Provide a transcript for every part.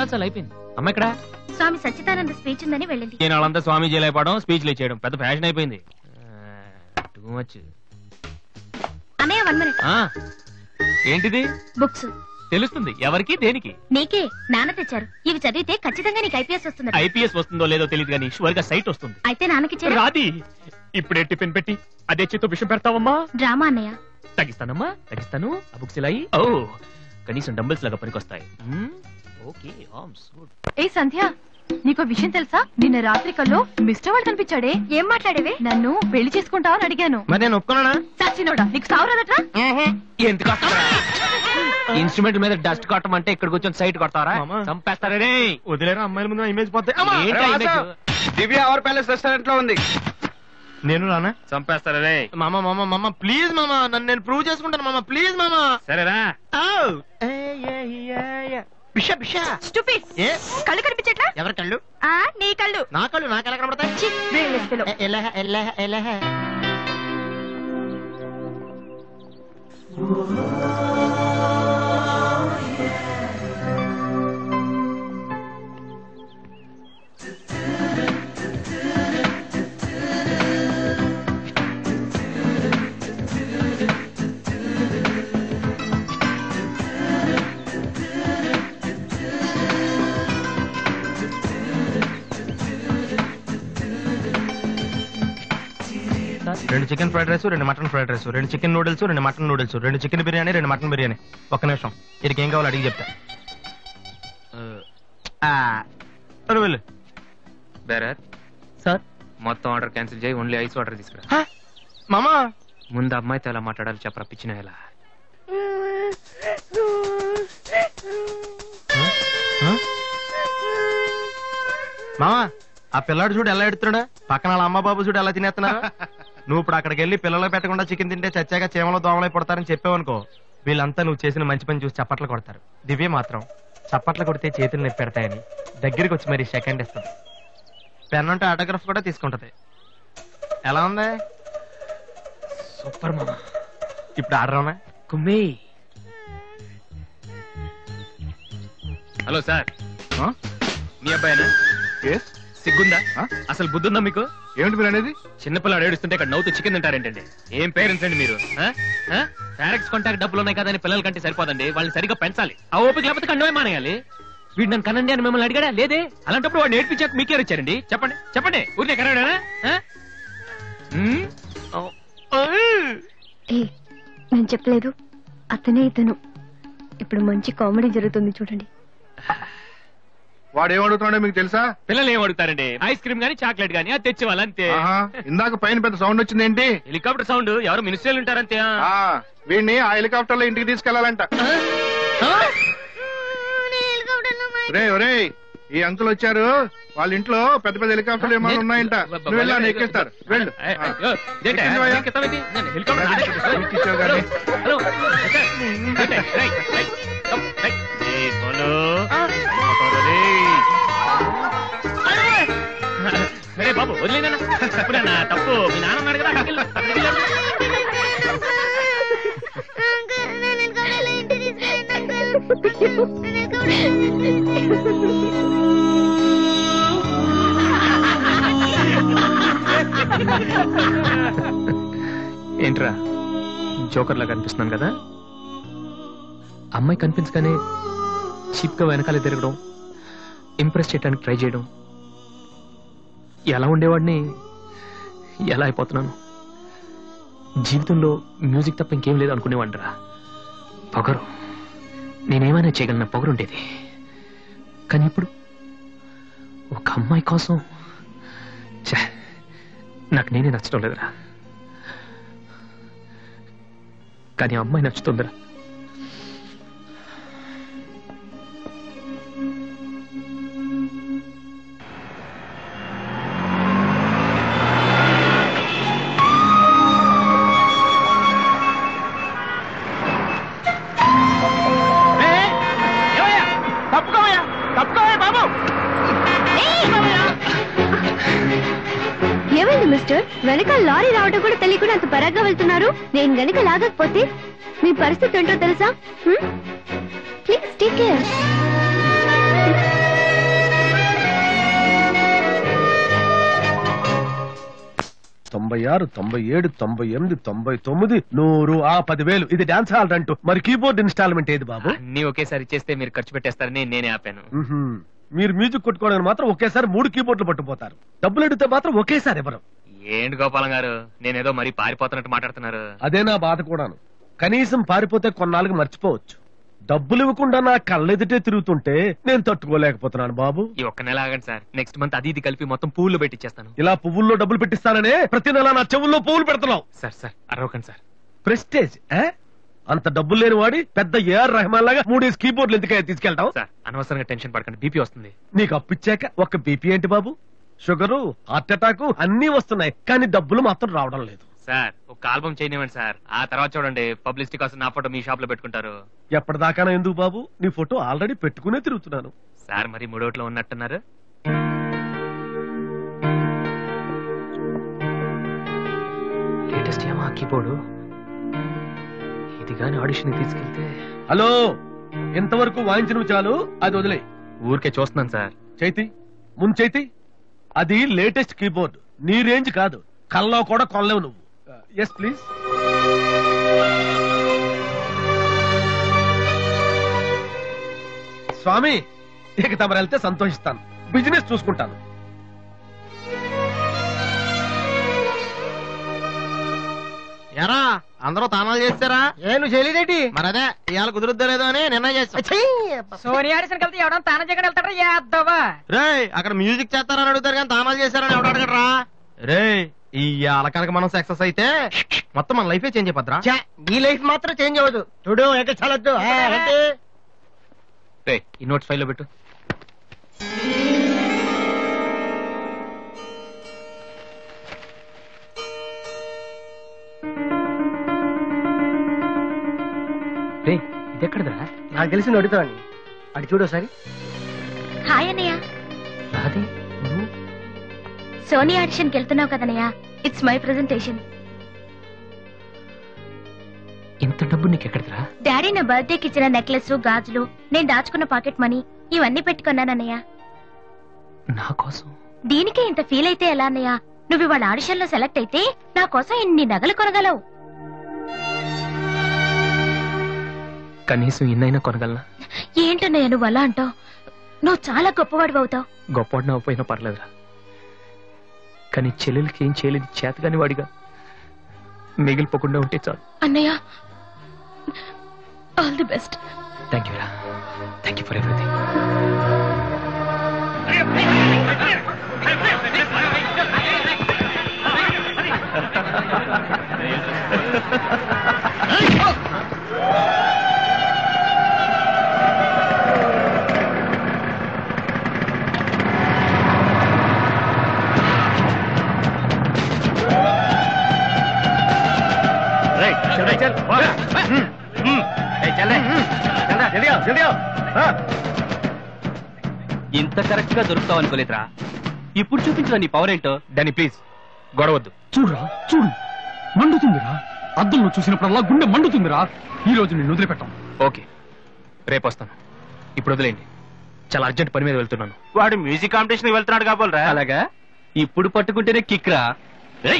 చాలు చాలు అయిపోయింది అమ్మ ఇక్కడ స్వామి సచ్చిదానంద స్పీచ్ ఉందని వెళ్ళింది నేను వాళ్ళంతా స్వామీజీ అయిపోవడం స్పీచ్లు ఇచ్చేయడం పెద్ద ఫ్యాషన్ అయిపోయింది టూ మచ్ అన్నయ్య వన్ మినిట్ ఏంటిది బుక్స్ తెలుస్తుంది ఎవరికి దేనికి నీకే నాన్న తెచ్చారు ఇవి చదివితే ఖచ్చితంగా నీకు ఐపీఎస్ వస్తుంది ఐపీఎస్ వస్తుందో లేదో తెలియదు కానీ షువర్ గా సైట్ వస్తుంది అయితే నాన్నకి రాది ఇప్పుడే టిఫిన్ పెట్టి అదే చేత్తో విషయం పెడతావమ్మా డ్రామా అన్నయ్య తగ్గిస్తానమ్మా తగ్గిస్తాను ఆ బుక్స్ ఇలా అయ్యి. ఓ కనీసం డంబుల్స్ లాగా పనికొస్తాయి మ్మ్. ఓకే ఆర్మ్స్ గుడ్ ఏ సంధ్య నీకో విషయం తెలుసా నిన్న రాత్రి కల్లో మిస్టర్ వాళ్ళు కనిపించాడే ఏం మాట్లాడేవే నన్ను పెళ్లి చేసుకుంటావని అడిగాను మరి నేను ఒప్పుకున్నానా సచ్చినోడా నీకు సావరాదట్రా ఎందుకు ఇన్స్ట్రుమెంట్ మీద డస్ట్ కొట్టమంటే ఇక్కడ కూర్చొని సైట్ కొడతారా చంపేస్తారా రే వదిలేరా అమ్మాయిల ముందు ఇమేజ్ పోతే ఏంటి ఆ image? Divya our palace restaurant లో ఉంది నేను రానా చంపేస్తారా రే మామ మామ మామ ప్లీజ్ మామ నన్ను నేను ప్రూవ్ చేసుకుంటాను మామ ప్లీజ్ మామ సరేరా బిషా బిషా స్టూపిడ్ ఏ కళ్ళు కనిపించట్లా ఎవరి కళ్ళు ఆ నీ కళ్ళు నా కళ్ళు నాకు ఎలా కనబడతాయి ఛీ, వేలేస్తులో. ఎ- ఎలహ ఎలహ ఎలహ రెండు చికెన్ ఫ్రైడ్ రైస్ రెండు మటన్ ఫ్రైడ్ రైస్ రెండు చికెన్ నూడిల్స్ రెండు మటన్ నూడిల్స్ రెండు చికెన్ బిర్యానీ రెండు మటన్ బిర్యానీ ఒక్క నిమిషం ఇది ఏం కావాలో అడిగి చెప్తా ఆ, సరే వెళ్ళు బేరర్ సార్ మొత్తం ఆర్డర్ క్యాన్సిల్ చేయి ఓన్లీ ఐస్ వాటర్ తీసుకురా హ? మామా ముందు అమ్మాయితో ఎలా మాట్లాడాలి చెప్పరా పిచ్చిన ఎలా హ? మామా ఆ పిల్లాడు చూడు ఎలా ఎడుతున్నాడు పక్కన వాళ్ళ అమ్మ బాబు చూడు ఎలా తినేస్తున్నాడు నువ్వు ఇప్పుడు అక్కడికి వెళ్ళి పిల్లలు పెట్టకుండా చికెన్ తింటే చచ్చాక చీమలో దోమలై పడతారని చెప్పావనుకో వీళ్ళంతా నువ్వు చేసిన మంచి పని చూసి చప్పట్లు కొడతారు దివ్య మాత్రం చప్పట్లు కొడితే చేతులు నొప్పి పెడతాయని దగ్గరికి వచ్చి మరి సెకండ్ ఇస్తుంది పెన్ అంటే ఆటోగ్రాఫ్ కూడా తీసుకుంటది ఎలా ఉంది సూపర్ మామ ఇప్పుడు ఆడరావునా కుమ్మి హలో సార్ మీ అబ్బాయినా సిగ్గుందా అసలు బుద్ధుందా మీకు ఏమిటి మీరు అనేది చిన్నపిల్లాడు ఏడుస్తుంటే ఇక్కడ నవ్వుతూ చికెన్ తింటారేంటండి ఏం పేరెంట్స్ అండి మీరు ఫారెక్స్ కాంటాక్ట్ డబ్బులు ఉన్నాయి కదని పిల్లల కంటే సరిపోదండి వాళ్ళని సరిగ్గా పెంచాలి ఆ ఓపిక లేకపోతే కండమే మానేయాలి వీడు నన్ను కనండి అని మిమ్మల్ని అడిగాడా లేదే అలాంటప్పుడు వాడు నేర్పించాక మీకే వచ్చారండి చెప్పండి చెప్పండి ఊరికే కనడానా ఏ నేను చెప్పలేదు అతనే ఇతను ఇప్పుడు మంచి కామెడీ జరుగుతుంది చూడండి వాడు ఏమడుగుతున్నాడో మీకు తెలుసా పిల్లలు ఏం అడుగుతారండి ఐస్ క్రీమ్ గానీ చాక్లెట్ గానీ అది తెచ్చేవాళ్ళు అంతే ఆహా, ఇందాక పైన పెద్ద సౌండ్ వచ్చింది ఏంటి హెలికాప్టర్ సౌండ్ ఎవరు మినిస్టర్లు ఉంటారంతే ఆ, వీడిని ఆ హెలికాప్టర్ లో ఇంటికి తీసుకెళ్లాలంట రే ఒరే ఈ అంకుల్ వచ్చారు వాళ్ళ ఇంట్లో పెద్ద పెద్ద హెలికాప్టర్లు ఏమైనా ఉన్నాయంట నువ్వు వెళ్ళా ఎక్కిస్తారు వెళ్ళు ఆ. ఎక్కించు భయ్యా. ఎక్కించావు కానీ. అరే బాబు వదిలేనా ఇప్పుడన్నా తప్పు మీ నాన్న ఉన్నాడు కదా అక్కడికి వెళ్ళు, అక్కడికి వెళ్ళు. ఏంట్రా జోకర్ లాగా కనిపిస్తున్నాను కదా అమ్మాయి కనిపించగానే చీప్ గా వెనకాల తిరగడం ఇంప్రెస్ చేయడానికి ట్రై చేయడం ఎలా ఉండేవాడిని ఎలా అయిపోతున్నాను జీవితంలో మ్యూజిక్ తప్ప ఇంకేం లేదు అనుకునేవాడిరా పొగరు నేనేమైనా చేయగలన పొగరు ఉండేది కానీ ఇప్పుడు ఒక అమ్మాయి కోసం ఛే, నాకు నేనే నచ్చడం లేదురా కానీ ఆ అమ్మాయి నచ్చుతుందిరా తప్పుకోవయ్యా తప్పుకోవయ్యా బాబు ఏమైంది మిస్టర్ వెనక లారీ రావడం కూడా తెలియకుండా అంత పరాగ్గా వెళ్తున్నారు నేను గనుక లాగకపోతే మీ పరిస్థితి ఏంటో తెలుసా ప్లీజ్ టేక్ కేర్ తొంభై ఆరు తొంభై ఏడు తొంభై ఎనిమిది తొంభై తొమ్మిది నూరు ఆ పదివేలు ఇది డాన్స్ హాల్ అంటూ మరి కీబోర్డ్ ఇన్స్టాల్మెంట్ ఏది బాబు అన్ని ఒకేసారి ఇచ్చేస్తే మీరు ఖర్చు పెట్టేస్తారని నేనే ఆపాను మ్హూ. మీరు మ్యూజిక్ కొట్టుకోవడానికి మాత్రం ఒకేసారి మూడు కీబోర్డులు పట్టుకుపోతారు డబ్బులు అడిగితే మాత్రం ఒకేసారి ఎవరు ఏంటి గోపాలం గారు నేనేదో మరీ పారిపోతున్నట్టు మాట్లాడుతున్నారు అదే నా బాధ కూడాను కనీసం పారిపోతే కొన్నాళ్ళకి మర్చిపోవచ్చు డబ్బులు ఇవ్వకుండా నా కళ్ళెదుటే తిరుగుతుంటే నేను తట్టుకోలేకపోతున్నాను బాబు ఈ ఒక్క నెల ఆగండి సార్ నెక్స్ట్ మంత్ అది ఇది కలిపి మొత్తం పూలు పెట్టిచ్చేస్తాను ఇలా పువ్వుల్లో డబ్బులు పెట్టిస్తాననే ప్రతి నెల నా చెవుల్లో పువ్వులు పెడుతున్నావు సార్ సార్ అరవకండి సార్ ప్రెస్టేజ్ ఏ? అంత డబ్బులు లేని వాడి పెద్ద ఏఆర్ రెహమాన్ లాగా మూడేసి కీబోర్డ్లు ఎందుకయ్యా తీసుకెళ్తావు సార్ అనవసరంగా టెన్షన్ పడకండి బీపీ వస్తుంది నీకు అప్పిచ్చాక ఒక్క బీపీ ఏంటి బాబు షుగరు హార్ట్ అటాక్ అన్ని వస్తున్నాయి కానీ డబ్బులు మాత్రం రావడం లేదు సార్ ఒక ఆల్బమ్ చేయనివ్వండి సార్ ఆ తర్వాత చూడండి పబ్లిసిటీ కోసం నా ఫోటో మీ షాప్ లో పెట్టుకుంటారు ఎప్పటిదాకా ఎందుకు బాబు నీ ఫోటో ఆల్రెడీ పెట్టుకునే తిరుగుతున్నాను సార్ మరి మూడోట్లో ఉన్నట్టున్నారు లేటెస్ట్ ఏమా కీబోర్డు ఇది గాని ఆడిషన్ తీసుకెళ్తే హలో ఇంతవరకు వాయించిన చాలు అది వదిలే ఊరికే చూస్తున్నాను సార్ చైతి ముందు చైతి అది లేటెస్ట్ కీబోర్డ్ నీ రేంజ్ కాదు కల్లో కూడా కొనలేవు నువ్వు ఎస్ ప్లీజ్ స్వామి ఇక తమరు వెళ్తే సంతోషిస్తాను బిజినెస్ చూసుకుంటాను ఎరా అందరూ తానాలు చేస్తారా ఏ నువ్వు చేయలేదేటి మరి అదే ఇవాళ కుదురుద్దో లేదో అని నిర్ణయం చేస్తాం సోనియా ఆడిషన్ కలిసి ఎవడం తాన జగన్ వెళ్తాడా యాదవా రే అక్కడ మ్యూజిక్ చేస్తారని అడుగుతారు కానీ తానాలు చేశారని ఎవడు అడగడరా రే ఈ కనుక మనం సక్సెస్ అయితే మొత్తం మన లైఫే చేంజ్ అయిపోద్రా నీ లైఫ్ మాత్రం చేంజ్ అవ్వదు చూడు ఎక్కడ చాలొద్దు ఆ, రండి. రే ఈ నోట్స్ ఫైల్ లో పెట్టు రే ఇది ఎక్కడదా నాకు తెలిసి అడుగుతావని అటు చూడు ఒకసారి హాయ్ అన్నయ్య రాదే నువ్వు సోనీ ఆడిషన్ కి వెళ్తున్నావు కదన్నయ్య ఇట్స్ మై ప్రెజెంటేషన్ ఇంత డబ్బు నీకు ఎక్కడదిరా డాడీ నా బర్త్డేకి ఇచ్చిన నెక్లెస్ గాజులు నేను దాచుకున్న పాకెట్ మనీ ఇవన్నీ పెట్టుకున్నానన్నయ్య నా కోసం దీనికే ఇంత ఫీల్ అయితే ఎలా అన్నయ్య నువ్వు ఇవాళ ఆడిషన్ లో సెలెక్ట్ అయితే నా కోసం ఇన్ని నగలు కొనగలవు కనీసం ఇన్నైనా కొనగలనా ఏంటన్నయ్య నువ్వు అలా అంటావు నువ్వు చాలా గొప్పవాడు అవుతావు గొప్పవాడిని అవ్వపోయినా పర్లేదురా కానీ చెల్లెలకి ఏం చేయలేదు చేతగాని వాడిగా మిగిలిపోకుండా ఉంటే చాలు అన్నయ్య all the best thank you రా థ్యాంక్ యూ ఫర్ ఎవ్రీథింగ్ ఇంత కరెక్ట్ గా దొరుకుతావు అనుకోలేదురా ఇప్పుడు చూపించిన నీ పవర్ ఏంటో డానీ ప్లీజ్ గొడవద్దు చూడురా చూడు మండుతుందిరా అద్దంలో చూసినప్పుడల్లా గుండె మండుతుందిరా ఈ రోజు నేను వదిలిపెట్టాం ఓకే రేపు వస్తాను ఇప్పుడు వదిలేండి చాలా అర్జెంట్ పని మీద వెళ్తున్నాను వాడు మ్యూజిక్ కాంపిటీషన్ వెళ్తున్నాడు కాబోలరా అలాగా ఇప్పుడు పట్టుకుంటేనే కిక్ రా ఏయ్!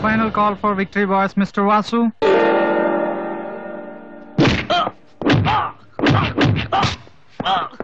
Final call for victory boys mister Vasu ఆ